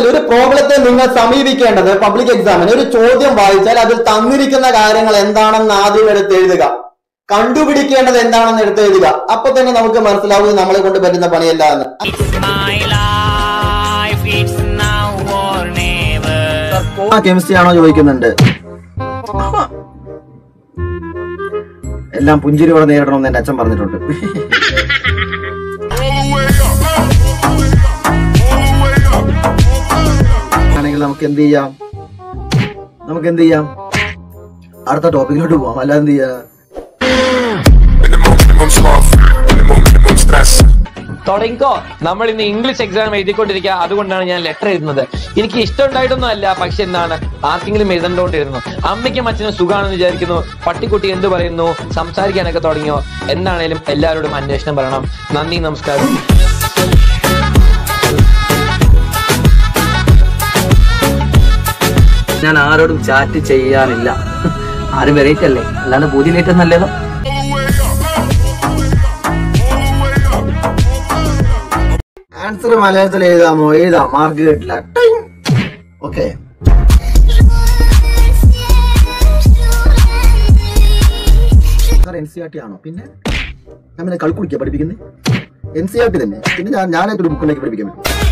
ഒരു പ്രോബ്ലത്തെ നിങ്ങൾ സമീപിക്കേണ്ടത് പബ്ലിക് എക്സാമിന് ഒരു ചോദ്യം വായിച്ചാൽ അതിൽ തന്നിരിക്കുന്ന കാര്യങ്ങൾ എന്താണെന്ന് ആദ്യം എടുത്ത് എഴുതുക കണ്ടുപിടിക്കേണ്ടത് എന്താണെന്ന് എടുത്ത് എഴുതുക അപ്പൊ തന്നെ നമുക്ക് മനസ്സിലാവും ഇത് നമ്മളെ കൊണ്ട് പറ്റുന്ന പണിയല്ല എന്ന് It's my life, it's now or never. Chemistry ആണോ ചോദിക്കുന്നുണ്ട് എല്ലാം പുഞ്ചിരിയോടെ നേരിടണമെന്ന് എന്റെ അച്ഛൻ പറഞ്ഞിട്ടുണ്ട് ആണെങ്കിൽ നമുക്ക് എന്ത് ചെയ്യാം നമുക്ക് എന്ത് ചെയ്യാം അടുത്ത ടോപ്പിക്കിലോട്ട് പോവാം അല്ലാതെ എന്ത് ചെയ്യാം Minimum, minimum sloth. Minimum, minimum stress. തുടങ്ങിക്കോ നമ്മൾ ഇന്ന് ഇംഗ്ലീഷ് എക്സാം എഴുതിക്കൊണ്ടിരിക്കുക അതുകൊണ്ടാണ് ഞാൻ ലെറ്റർ എഴുതുന്നത് എനിക്ക് ഇഷ്ടം ഉണ്ടായിട്ടൊന്നും അല്ല പക്ഷെ എന്താണ് ആർക്കെങ്കിലും എഴുതണ്ടോണ്ടിരുന്നു അമ്മയ്ക്കും അച്ഛനും സുഖാണെന്ന് വിചാരിക്കുന്നു പട്ടിക്കുട്ടി എന്ത് പറയുന്നു സംസാരിക്കാനൊക്കെ തുടങ്ങിയോ എന്താണേലും എല്ലാവരോടും അന്വേഷണം പറയണം നന്ദി നമസ്കാരം ഞാൻ ആരോടും ചാറ്റ് ചെയ്യാറില്ല ആരും വെറൈറ്റി അല്ലേ അല്ലാണ്ട് പൂതി നീട്ടുന്നല്ലേതോ ആൻസർ മലയാളത്തിൽ എഴുതാമോ എഴുതാം മാർക്ക് കിട്ടില്ല okay N C R T ആണോ പിന്നെ ഞാൻ പിന്നെ കളിക്കുടിക്കുക പഠിപ്പിക്കുന്നത് എൻ സി ആർ ടി തന്നെ പിന്നെ ഞാൻ ഞാനായിട്ടൊരു ബുക്കിലേക്ക് പഠിപ്പിക്കാൻ പറ്റും